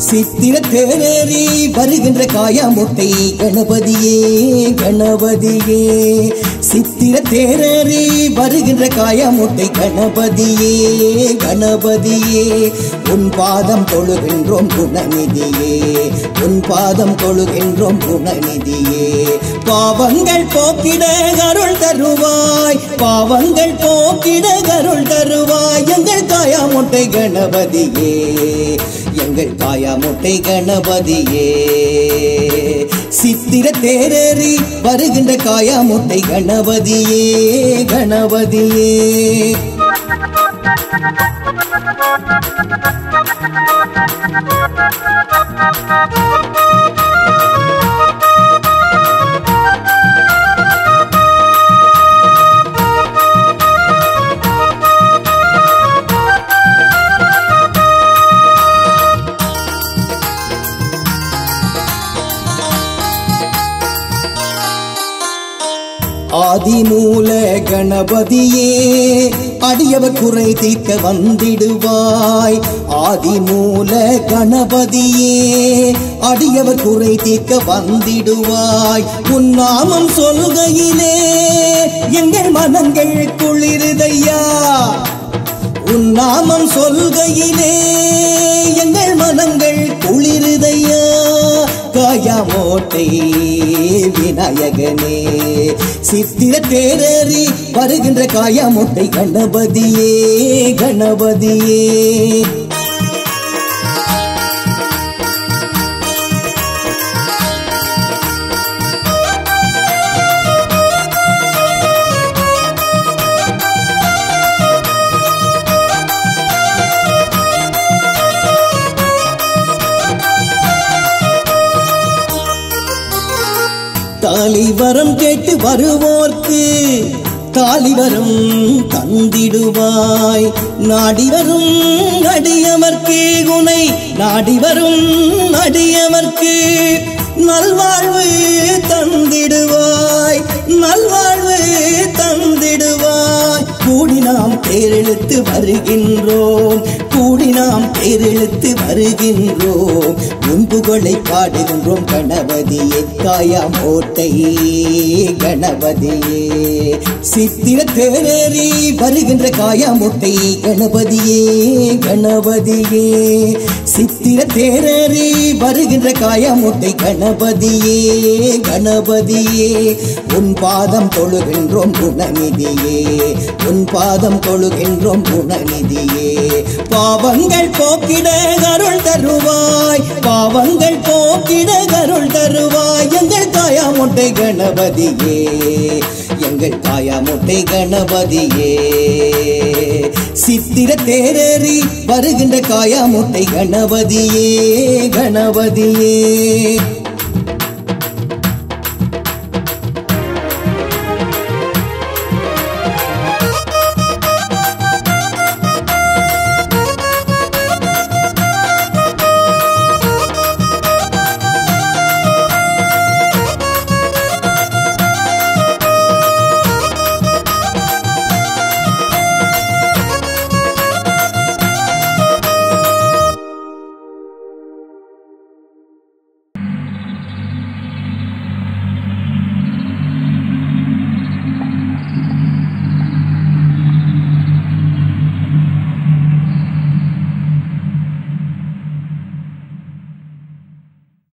சித்திர தேரேறி வருகின்ற காயாமுட்டை கணபதியே கணபதியே சித்திர தேரேறி வருகின்ற காயாமுட்டை கணபதியே கணபதியே உன் பாதம் தொழுகின்றோம் குணநிதியே உன் பாதம் தொழுகின்றோம் குணநிதியே பாவங்கள் போக்கிட அருள் தருவாய் பாவங்கள் போக்கிட அருள் தருவாய் எங்கள் காயாமுட்டை கணபதியே எங்கள் காயாமுட்டை கணபதியே சித்திர தேரேறி வருகின்ற காயாமுட்டை கணபதியே கணபதியே ஆதிமூல கணபதியே அடியவர் குறை தீர்க்க வந்திடுவாய் ஆதிமூல கணபதியே அடியவர் குறை தீர்க்க வந்திடுவாய் உன் நாமம் சொல்கையிலே எங்கள் மனங்கள் குளிருதையா உன் நாமம் சொல்கையிலே எங்கள் மனங்கள் குளிருதையா காயாமோட்டை விநாயகனே சித்திர தேரறி வருகின்ற காயாமோட்டை கணபதியே கணபதியே தாலிவரம் கேட்டு வருவோர்க்கு தாலிவரம் தந்திடுவாய் நாடி வரும் அடியவர்க்கு குணை நாடி வரும் அடியவர்க்கு நல்வாழ்வு தந்திடுவாய் நல்வாழ்வு தந்திடுவாய் கூடி நாம் தேரெழுத்து வருகின்றோம் கூடி நாம் தேரெழுத்து வருகின்றோம் உன் புகழை பாடுகின்றோம் கணபதியே காயாமோட்டை கணபதியே சித்திர தேரேறி வருகின்ற காயாமோட்டை கணபதியே கணபதியே சித்திர தேரேறி வருகின்ற காயாமோட்டை கணபதியே கணபதியே உன் பாதம் தொழுகின்றோம் குணநிதியே உன் பாதம் தொழுகின்றோம் குணநிதியே பாவங்கள் போக்கிட அருள் தருவாய் பாவங்கள் போக்கிட அருள் தருவாய் எங்கள் காயாமொட்டை கணபதியே எங்கள் காயாமொட்டை கணபதியே சித்திர தேரேறி வருகின்ற காயாமொட்டை கணபதியே கணபதியே